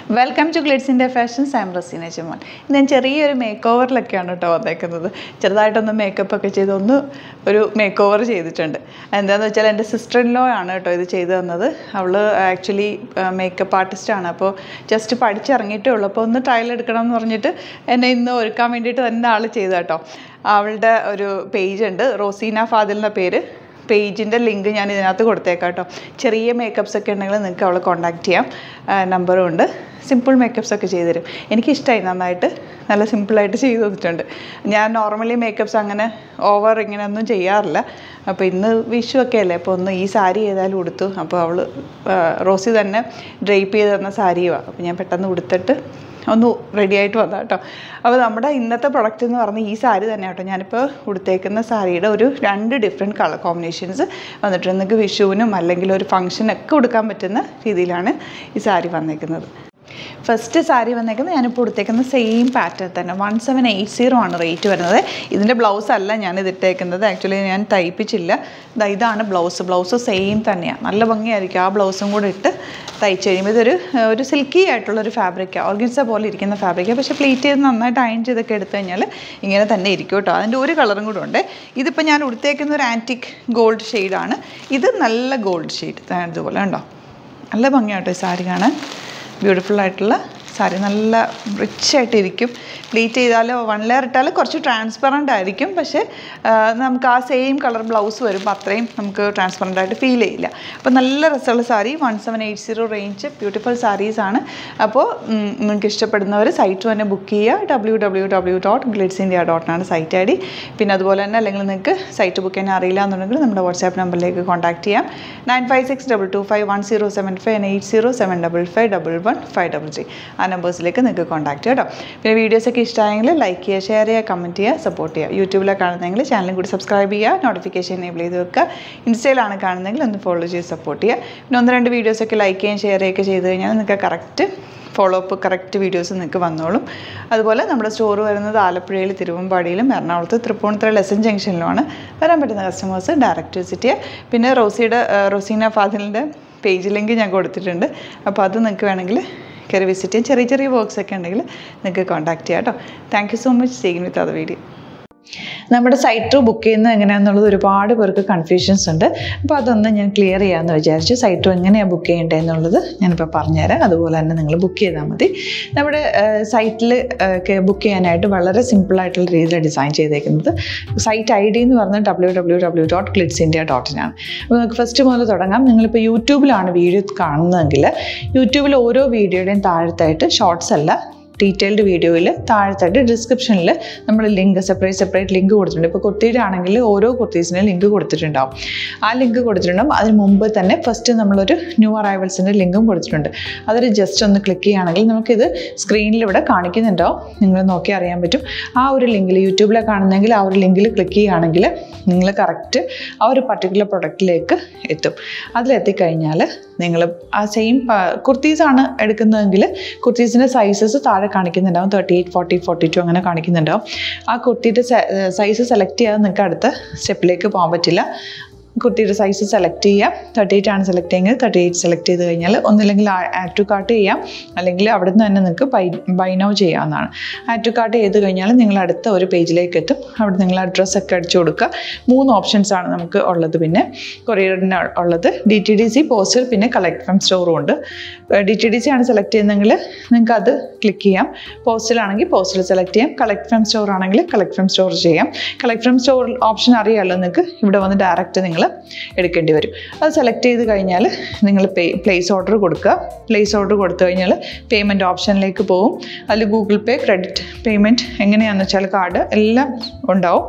welcome to ഗ്ലിഡ്സിൻ്റെ fashions am Raseena ചുമൻ ഞാൻ ചെറിയൊരു മേക്ക് ഓവറിലൊക്കെയാണ് കേട്ടോ വന്നേക്കുന്നത് ചെറുതായിട്ടൊന്ന് മേക്കപ്പ് ഒക്കെ ചെയ്ത് ഒന്ന് ഒരു മേക്ക് ഓവർ ചെയ്തിട്ടുണ്ട് എന്താണെന്ന് വെച്ചാൽ എൻ്റെ സിസ്റ്റർ ഇൻ ലോ ആണ് കേട്ടോ ഇത് ചെയ്തു തന്നത് അവൾ ആക്ച്വലി മേക്കപ്പ് ആർട്ടിസ്റ്റാണ് അപ്പോൾ ജസ്റ്റ് പഠിച്ചിറങ്ങിയിട്ടേ ഉള്ളൂ അപ്പോൾ ഒന്ന് ട്രയൽ എടുക്കണം എന്ന് പറഞ്ഞിട്ട് എന്നെ ഇന്ന് ഒരുക്കാൻ വേണ്ടിയിട്ട് തന്നെ ആൾ ചെയ്തു കേട്ടോ അവളുടെ ഒരു പേജ് ഉണ്ട് റോസീന ഫാദിൽ എന്ന പേര് പേജിൻ്റെ ലിങ്ക് ഞാൻ ഇതിനകത്ത് കൊടുത്തേക്കാം കേട്ടോ ചെറിയ മേക്കപ്സ് ഒക്കെ ഉണ്ടെങ്കിൽ നിങ്ങൾക്ക് അവളെ കോൺടാക്ട് ചെയ്യാം നമ്പറും ഉണ്ട് സിമ്പിൾ മേക്കപ്സ് ഒക്കെ ചെയ്തു തരും എനിക്കിഷ്ടമായി നന്നായിട്ട് നല്ല സിമ്പിളായിട്ട് ചെയ്തു തന്നിട്ടുണ്ട് ഞാൻ നോർമലി മേക്കപ്സ് അങ്ങനെ ഓവർ ഇങ്ങനെ ഒന്നും ചെയ്യാറില്ല അപ്പോൾ ഇന്ന് വിഷു ഒക്കെ അല്ലേ അപ്പോൾ ഒന്ന് ഈ സാരി ഏതായാലും ഉടുത്തു അപ്പോൾ അവൾ റോസി തന്നെ ഡ്രേപ്പ് ചെയ്ത് തന്ന സാരിയുമാണ് അപ്പോൾ ഞാൻ പെട്ടെന്ന് ഉടുത്തിട്ട് ഒന്ന് റെഡി ആയിട്ട് വന്ന കേട്ടോ അപ്പോൾ നമ്മുടെ ഇന്നത്തെ പ്രൊഡക്റ്റ് എന്ന് പറഞ്ഞാൽ ഈ സാരി തന്നെ കേട്ടോ ഞാനിപ്പോൾ ഉടുത്തേക്കുന്ന സാരിയുടെ ഒരു രണ്ട് ഡിഫറെൻറ്റ് കളർ കോമ്പിനേഷൻസ് വന്നിട്ടുണ്ട് നിങ്ങൾക്ക് വിഷുവിനും അല്ലെങ്കിൽ ഒരു ഫംഗ്ഷനൊക്കെ ഉടുക്കാൻ പറ്റുന്ന രീതിയിലാണ് ഈ സാരി വന്നേക്കുന്നത് ഫസ്റ്റ് സാരി വന്നേക്കുന്നത് ഞാനിപ്പോൾ കൊടുത്തേക്കുന്ന സെയിം പാറ്റേൺ തന്നെ വൺ സെവൻ എയ്റ്റ് സീറോ ആണ് റേറ്റ് വരുന്നത് ഇതിൻ്റെ ബ്ലൗസ് അല്ല ഞാൻ ഇതിട്ടേക്കുന്നത് ആക്ച്വലി ഞാൻ തയ്പ്പിച്ചില്ല ദാ ഇതാണ് ബ്ലൗസ് ബ്ലൗസ് സെയിം തന്നെയാണ് നല്ല ഭംഗിയായിരിക്കും ആ ബ്ലൗസും കൂടെ ഇട്ട് തയ്ച്ച് കഴിയുമ്പോൾ ഇതൊരു ഒരു സിൽക്കി ആയിട്ടുള്ളൊരു ഫാബ്രിക്കാണ് ഓർഗൻസ പോലെ ഇരിക്കുന്ന ഫാബ്രിക്കാണ് പക്ഷേ പ്ലീറ്റ് ചെയ്ത് നന്നായിട്ട് അയൺ ചെയ്തൊക്കെ എടുത്തു കഴിഞ്ഞാൽ ഇങ്ങനെ തന്നെ ഇരിക്കും കേട്ടോ അതിൻ്റെ ഒരു കളറും കൂടെ ഉണ്ട് ഇതിപ്പോൾ ഞാൻ ഉടുത്തേക്കുന്ന ഒരു ആൻറ്റിക് ഗോൾഡ് ഷെയ്ഡാണ് ഇത് നല്ല ഗോൾഡ് ഷെയ്ഡ് ഇതുപോലെ ഉണ്ടോ നല്ല ഭംഗിയാട്ടോ ഈ സാരി കാണാൻ ബ്യൂട്ടിഫുൾ ആയിട്ടുള്ള സാരി നല്ല റിച്ച് ആയിട്ടിരിക്കും പ്ലീറ്റ് ചെയ്താൽ വൺ ലെയർ ഇട്ടാൽ കുറച്ച് ട്രാൻസ്പെറൻ്റ് ആയിരിക്കും പക്ഷേ നമുക്ക് ആ സെയിം കളർ ബ്ലൗസ് വരുമ്പോൾ അത്രയും നമുക്ക് ട്രാൻസ്പെറൻ്റ് ആയിട്ട് ഫീൽ ചെയ്യില്ല അപ്പോൾ നല്ല രസമുള്ള sari one seven eight zero range beautiful സാരീസാണ് അപ്പോൾ നിങ്ങൾക്ക് ഇഷ്ടപ്പെടുന്നവർ സൈറ്റ് തന്നെ ബുക്ക് ചെയ്യുക W W W dot Glids India ഡോട്ടിനാണ് സൈറ്റ് ഐ ഡി പിന്നെ അതുപോലെ തന്നെ അല്ലെങ്കിൽ നിങ്ങൾക്ക് സൈറ്റ് ബുക്ക് ചെയ്യാൻ അറിയില്ല എന്നുണ്ടെങ്കിൽ നമ്മുടെ വാട്സാപ്പ് നമ്പറിലേക്ക് കോൺടാക്ട് ചെയ്യാം nine five six double two five one zero seven five eight zero seven double five double one five double three ആ നമ്പേഴ്സിലേക്ക് നിങ്ങൾക്ക് കോൺടാക്ട് ചെയ്യാം കേട്ടോ പിന്നെ വീഡിയോസൊക്കെ ഇഷ്ടമായെങ്കിൽ ലൈക്ക് ചെയ്യുക ഷെയർ ചെയ്യുക കമൻറ്റ് ചെയ്യുക സപ്പോർട്ട് ചെയ്യുക യൂട്യൂബിലെ കാണുന്നതെങ്കിൽ ചാനലും കൂടി സബ്സ്ക്രൈബ് ചെയ്യുക നോട്ടിഫിക്കേഷൻ എനേബിൾ ചെയ്ത് വെക്കുക ഇൻസ്റ്റയിലാണ് കാണുന്നതെങ്കിൽ ഒന്ന് ഫോളോ ചെയ്ത് സപ്പോർട്ട് ചെയ്യുക പിന്നെ ഒന്ന് രണ്ട് വീഡിയോസൊക്കെ ലൈക്ക് ചെയ്യുകയും ഷെയർ ചെയ്യുകയൊക്കെ ചെയ്ത് കഴിഞ്ഞാൽ നിങ്ങൾക്ക് correct follow up correct videos നിങ്ങൾക്ക് വന്നോളും അതുപോലെ നമ്മുടെ സ്റ്റോർ വരുന്നത് ആലപ്പുഴയിൽ തിരുവമ്പാടിയിലും എറണാകുളത്ത് തൃപ്പൂണിത്തുറ ലെസൺ ജംഗ്ഷനിലുമാണ് വരാൻ പറ്റുന്ന കസ്റ്റമേഴ്സ് ഡയറക്റ്റ് വിസിറ്റ് ചെയ്യുക പിന്നെ റോസിയുടെ റോസീന ഫാദിലിൻ്റെ പേജ് ലിങ്ക് ഞാൻ കൊടുത്തിട്ടുണ്ട് അപ്പോൾ അത് നിങ്ങൾക്ക് വേണമെങ്കിൽ കയറി വിസിറ്റ് ചെയ്യാം ചെറിയ ചെറിയ വർക്ക്സ് ഒക്കെ ഉണ്ടെങ്കിൽ നിങ്ങൾക്ക് കോൺടാക്ട് ചെയ്യാം കേട്ടോ thank you so much seen with അത് വീഡിയോ നമ്മുടെ സൈറ്റ് ബുക്ക് ചെയ്യുന്നത് എങ്ങനെയാണെന്നുള്ളത് ഒരുപാട് പേർക്ക് കൺഫ്യൂഷൻസ് ഉണ്ട് അപ്പോൾ അതൊന്ന് ഞാൻ ക്ലിയർ ചെയ്യാമെന്ന് വിചാരിച്ചു സൈറ്റ് എങ്ങനെയാണ് ബുക്ക് ചെയ്യേണ്ടത് എന്നുള്ളത് ഞാനിപ്പോൾ പറഞ്ഞുതരാം അതുപോലെ തന്നെ നിങ്ങൾ ബുക്ക് ചെയ്താൽ മതി നമ്മുടെ സൈറ്റിൽ ബുക്ക് ചെയ്യാനായിട്ട് വളരെ സിമ്പിളായിട്ടുള്ള രീതിയിൽ ഡിസൈൻ ചെയ്തേക്കുന്നത് സൈറ്റ് ഐ ഡി എന്ന് പറഞ്ഞാൽ W W W dot glitz India dot ഇനാണ് അപ്പോൾ നമുക്ക് ഫസ്റ്റ് മുതൽ തുടങ്ങാം നിങ്ങളിപ്പോൾ യൂട്യൂബിലാണ് വീഡിയോ കാണുന്നതെങ്കിൽ യൂട്യൂബിൽ ഓരോ വീഡിയോയുടെയും താഴത്തായിട്ട് ഷോർട്സ് അല്ല ഡീറ്റെയിൽഡ് വീഡിയോയിൽ താഴത്തായിട്ട് ഡിസ്ക്രിപ്ഷനിൽ നമ്മൾ ലിങ്ക് സെപ്പറേറ്റ് സെപ്പറേറ്റ് ലിങ്ക് കൊടുത്തിട്ടുണ്ട് ഇപ്പോൾ കുർത്തിയുടെ ആണെങ്കിൽ ഓരോ കുർത്തീസിനും ലിങ്ക് കൊടുത്തിട്ടുണ്ടാവും ആ ലിങ്ക് കൊടുത്തിട്ടുണ്ടാവും അതിന് മുമ്പ് തന്നെ ഫസ്റ്റ് നമ്മളൊരു ന്യൂ അറൈവൽസിൻ്റെ ലിങ്കും കൊടുത്തിട്ടുണ്ട് അതിൽ ജസ്റ്റ് ഒന്ന് ക്ലിക്ക് ചെയ്യുകയാണെങ്കിൽ നമുക്കിത് സ്ക്രീനിൽ ഇവിടെ കാണിക്കുന്നുണ്ടാവും നിങ്ങൾ നോക്കി അറിയാൻ പറ്റും ആ ഒരു ലിങ്കിൽ യൂട്യൂബിലെ കാണുന്നെങ്കിൽ ആ ഒരു ലിങ്കിൽ ക്ലിക്ക് ചെയ്യുകയാണെങ്കിൽ നിങ്ങൾ കറക്റ്റ് ആ ഒരു പർട്ടിക്കുലർ പ്രൊഡക്റ്റിലേക്ക് എത്തും അതിലെത്തിക്കഴിഞ്ഞാൽ നിങ്ങൾ ആ സെയിം കുർത്തീസാണ് എടുക്കുന്നതെങ്കിൽ കുർത്തീസിൻ്റെ സൈസസ് താഴെ കാണിക്കുന്നുണ്ടാവും thirty eight forty forty two അങ്ങനെ കാണിക്കുന്നുണ്ടാവും ആ കുർത്തിയുടെ സൈസ് സെലക്ട് ചെയ്യാതെ നിങ്ങൾക്ക് അടുത്ത സ്റ്റെപ്പിലേക്ക് പോകാൻ പറ്റില്ല കുട്ടിയുടെ സൈസ് സെലക്ട് ചെയ്യാം തേർട്ടി എയ്റ്റ് ആണ് സെലക്ട് ചെയ്യുന്നത് തേർട്ടി എയ്റ്റ് സെലക്ട് ചെയ്ത് കഴിഞ്ഞാൽ ഒന്നില്ലെങ്കിൽ ആഡ് ടു കാർട്ട് ചെയ്യാം അല്ലെങ്കിൽ അവിടെ നിന്ന് തന്നെ നിങ്ങൾക്ക് ബൈ ബൈ നൗ ചെയ്യാവുന്നതാണ് ആഡ് ടു കാർട്ട് ചെയ്ത് കഴിഞ്ഞാൽ നിങ്ങൾ അടുത്ത ഒരു പേജിലേക്ക് എത്തും അവിടെ നിങ്ങൾ അഡ്രസ്സ് ഒക്കെ അടിച്ചു കൊടുക്കുക മൂന്ന് ഓപ്ഷൻസ് ആണ് നമുക്ക് ഉള്ളത് പിന്നെ കൊറിയറിന് ഉള്ളത് D T D C postal പിന്നെ കളക്ട് ഫ്രം സ്റ്റോറും ഉണ്ട് ഡി ടി ഡി സി ആണ് സെലക്ട് ചെയ്യുന്നതെങ്കിൽ നിങ്ങൾക്ക് അത് ക്ലിക്ക് ചെയ്യാം പോസ്റ്റലാണെങ്കിൽ പോസ്റ്റൽ സെലക്ട് ചെയ്യാം കളക്ട് ഫ്രം സ്റ്റോർ ആണെങ്കിൽ കളക്ട് ഫ്രം സ്റ്റോർ ചെയ്യാം കളക്ട് ഫ്രം സ്റ്റോർ ഓപ്ഷൻ അറിയാമല്ലോ നിങ്ങൾക്ക് ഇവിടെ വന്ന് ഡയറക്റ്റ് നിങ്ങൾ എടുക്കേണ്ടി വരും അത് സെലക്ട് ചെയ്ത് കഴിഞ്ഞാൽ നിങ്ങൾ പേ പ്ലേസ് ഓർഡർ കൊടുക്കുക പ്ലേസ് ഓർഡർ കൊടുത്തു കഴിഞ്ഞാൽ പേയ്മെൻറ്റ് ഓപ്ഷനിലേക്ക് പോകും അതിൽ ഗൂഗിൾ പേ ക്രെഡിറ്റ് പേയ്മെൻറ്റ് എങ്ങനെയാണെന്ന് വെച്ചാൽ കാർഡ് എല്ലാം ഉണ്ടാവും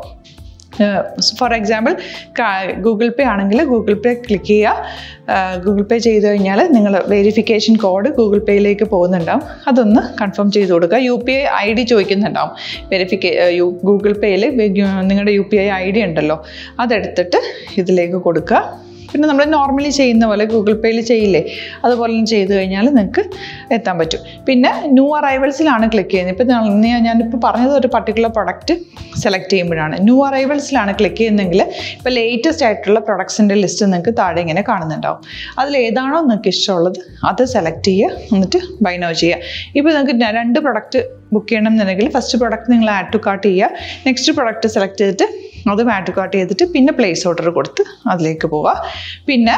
ഫോർ എക്സാമ്പിൾ ഗൂഗിൾ പേ ആണെങ്കിൽ ഗൂഗിൾ പേ ക്ലിക്ക് ചെയ്യുക ഗൂഗിൾ പേ ചെയ്ത് കഴിഞ്ഞാൽ നിങ്ങൾ വെരിഫിക്കേഷൻ കോഡ് ഗൂഗിൾ പേയിലേക്ക് പോകുന്നുണ്ടാവും അതൊന്ന് കൺഫേം ചെയ്ത് കൊടുക്കുക U P I I D ചോദിക്കുന്നുണ്ടാവും വെരിഫിക്കേ ഗൂഗിൾ പേയിൽ നിങ്ങളുടെ U P I I D ഉണ്ടല്ലോ അതെടുത്തിട്ട് ഇതിലേക്ക് കൊടുക്കുക പിന്നെ നമ്മൾ നോർമലി ചെയ്യുന്ന പോലെ ഗൂഗിൾ പേയിൽ ചെയ്യില്ലേ അതുപോലെ ചെയ്ത് കഴിഞ്ഞാൽ നിങ്ങൾക്ക് എത്താൻ പറ്റും പിന്നെ ന്യൂ അറൈവൽസിലാണ് ക്ലിക്ക് ചെയ്യുന്നത് ഇപ്പം ഞാനിപ്പോൾ പറഞ്ഞത് ഒരു പർട്ടിക്കുലർ പ്രൊഡക്റ്റ് സെലക്ട് ചെയ്യുമ്പോഴാണ് ന്യൂ അറൈവൽസിലാണ് ക്ലിക്ക് ചെയ്യുന്നതെങ്കിൽ ഇപ്പോൾ ലേറ്റസ്റ്റ് ആയിട്ടുള്ള പ്രൊഡക്ട്സിൻ്റെ ലിസ്റ്റ് നിങ്ങൾക്ക് താഴെ ഇങ്ങനെ കാണുന്നുണ്ടാവും അതിൽ ഏതാണോ നിങ്ങൾക്ക് ഇഷ്ടമുള്ളത് അത് സെലക്ട് ചെയ്യുക എന്നിട്ട് ബൈ നോ ചെയ്യുക ഇപ്പോൾ നിങ്ങൾക്ക് ന- രണ്ട് പ്രൊഡക്റ്റ് ബുക്ക് ചെയ്യണം എന്നുണ്ടെങ്കിൽ ഫസ്റ്റ് പ്രൊഡക്റ്റ് നിങ്ങൾ ആഡ് ടു കാർട്ട് ചെയ്യുക നെക്സ്റ്റ് പ്രൊഡക്റ്റ് സെലക്ട് ചെയ്തിട്ട് അതും ആഡ് ടു കാർട്ട് ചെയ്തിട്ട് പിന്നെ പ്ലേസ് ഓർഡർ കൊടുത്ത് അതിലേക്ക് പോവുക പിന്നെ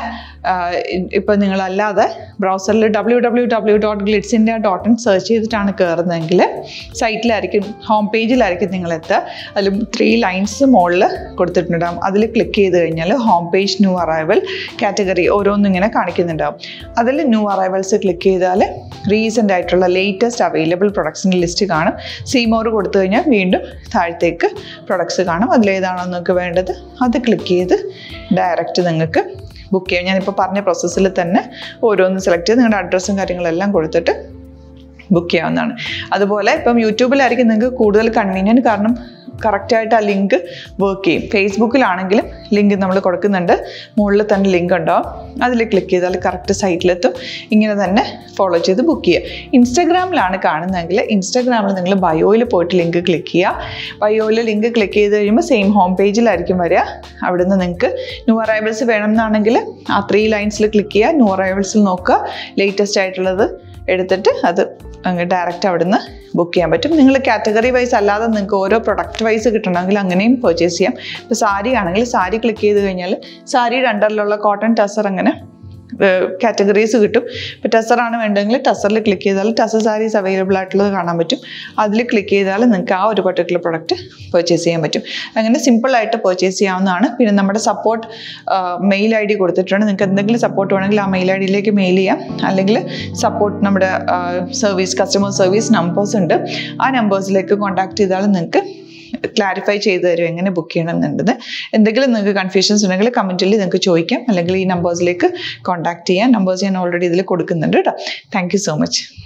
ഇപ്പോൾ നിങ്ങളല്ലാതെ ബ്രൗസറിൽ W W W dot glitz India dot in search ചെയ്തിട്ടാണ് കയറുന്നതെങ്കിൽ സൈറ്റിലായിരിക്കും ഹോം പേജിലായിരിക്കും നിങ്ങൾ എത്തുക അതിൽ ത്രീ ലൈൻസ് മുകളിൽ കൊടുത്തിട്ടുണ്ടാകും അതിൽ ക്ലിക്ക് ചെയ്ത് കഴിഞ്ഞാൽ home page new arrival category ഓരോന്നും ഇങ്ങനെ കാണിക്കുന്നുണ്ടാവും അതിൽ ന്യൂ അറൈവൽസ് ക്ലിക്ക് ചെയ്താൽ റീസെൻ്റ് ആയിട്ടുള്ള ലേറ്റസ്റ്റ് അവൈലബിൾ പ്രൊഡക്ട്സിൻ്റെ ലിസ്റ്റ് കാണും സീമോർ കൊടുത്തു കഴിഞ്ഞാൽ വീണ്ടും താഴത്തേക്ക് പ്രൊഡക്ട്സ് കാണും അതിലേതാണോ നിങ്ങൾക്ക് വേണ്ടത് അത് ക്ലിക്ക് ചെയ്ത് ഡയറക്റ്റ് നിങ്ങൾക്ക് ബുക്ക് ചെയ്യാം ഞാനിപ്പോൾ പറഞ്ഞ പ്രോസസ്സിൽ തന്നെ ഓരോന്ന് സെലക്ട് ചെയ്ത് നിങ്ങളുടെ അഡ്രസ്സും കാര്യങ്ങളെല്ലാം കൊടുത്തിട്ട് ബുക്ക് ചെയ്യാവുന്നതാണ് അതുപോലെ ഇപ്പം യൂട്യൂബിലായിരിക്കും നിങ്ങൾക്ക് കൂടുതൽ കൺവീനിയൻറ്റ് കാരണം കറക്റ്റായിട്ട് ആ ലിങ്ക് വർക്ക് ചെയ്യും ഫേസ്ബുക്കിലാണെങ്കിലും ലിങ്ക് നമ്മൾ കൊടുക്കുന്നുണ്ട് മുകളിൽ തന്നെ ലിങ്ക് ഉണ്ടാവും അതിൽ ക്ലിക്ക് ചെയ്താൽ കറക്റ്റ് സൈറ്റിലെത്തും ഇങ്ങനെ തന്നെ ഫോളോ ചെയ്ത് ബുക്ക് ചെയ്യുക ഇൻസ്റ്റാഗ്രാമിലാണ് കാണുന്നതെങ്കിൽ ഇൻസ്റ്റാഗ്രാമിൽ നിങ്ങൾ ബയോയിൽ പോയിട്ട് ലിങ്ക് ക്ലിക്ക് ചെയ്യുക ബയോയിൽ ലിങ്ക് ക്ലിക്ക് ചെയ്ത് കഴിയുമ്പോൾ സെയിം ഹോം പേജിലായിരിക്കും വരിക അവിടുന്ന് നിങ്ങൾക്ക് ന്യൂ അറൈവൽസ് വേണമെന്നാണെങ്കിൽ ആ ത്രീ ലൈൻസിൽ ക്ലിക്ക് ചെയ്യുക ന്യൂ അറൈവൽസിൽ നോക്കുക ലേറ്റസ്റ്റ് ആയിട്ടുള്ളത് എടുത്തിട്ട് അത് അങ്ങ് ഡയറക്റ്റ് അവിടുന്ന് ബുക്ക് ചെയ്യാൻ പറ്റും നിങ്ങൾ കാറ്റഗറി വൈസ് അല്ലാതെ നിങ്ങൾക്ക് ഓരോ പ്രൊഡക്റ്റ് വൈസ് കിട്ടണമെങ്കിൽ അങ്ങനെയും പർച്ചേസ് ചെയ്യാം ഇപ്പോൾ സാരി ആണെങ്കിൽ സാരി ക്ലിക്ക് ചെയ്ത് കഴിഞ്ഞാൽ സാരിയുടെ അണ്ടറിലുള്ള കോട്ടൺ ടസർ അങ്ങനെ കാറ്റഗറീസ് കിട്ടും ഇപ്പോൾ ടസറാണ് വേണ്ടതെങ്കിൽ ടസറിൽ ക്ലിക്ക് ചെയ്താൽ ടസർ സാരീസ് അവൈലബിൾ ആയിട്ടുള്ളത് കാണാൻ പറ്റും അതിൽ ക്ലിക്ക് ചെയ്താൽ നിങ്ങൾക്ക് ആ ഒരു പർട്ടിക്കുലർ പ്രൊഡക്റ്റ് പർച്ചേസ് ചെയ്യാൻ പറ്റും അങ്ങനെ സിമ്പിളായിട്ട് പർച്ചേസ് ചെയ്യാവുന്നതാണ് പിന്നെ നമ്മുടെ സപ്പോർട്ട് മെയിൽ ഐ ഡി കൊടുത്തിട്ടുണ്ട് നിങ്ങൾക്ക് എന്തെങ്കിലും സപ്പോർട്ട് വേണമെങ്കിൽ ആ മെയിൽ ഐ ഡിയിലേക്ക് മെയിൽ ചെയ്യാം അല്ലെങ്കിൽ സപ്പോർട്ട് നമ്മുടെ സർവീസ് കസ്റ്റമർ സർവീസ് നമ്പേഴ്സ് ഉണ്ട് ആ നമ്പേഴ്സിലേക്ക് കോൺടാക്ട് ചെയ്താൽ നിങ്ങൾക്ക് ക്ലാരിഫൈ ചെയ്തു തരും എങ്ങനെ ബുക്ക് ചെയ്യണം എന്നുള്ളത് എന്തെങ്കിലും നിങ്ങൾക്ക് കൺഫ്യൂഷൻസ് ഉണ്ടെങ്കിൽ കമൻറ്റിൽ നിങ്ങൾക്ക് ചോദിക്കാം അല്ലെങ്കിൽ ഈ നമ്പേഴ്സിലേക്ക് കോൺടാക്ട് ചെയ്യാം നമ്പേഴ്സ് ഞാൻ ഓൾറെഡി ഇതിൽ കൊടുക്കുന്നുണ്ട് കേട്ടോ താങ്ക് യു സോ മച്ച്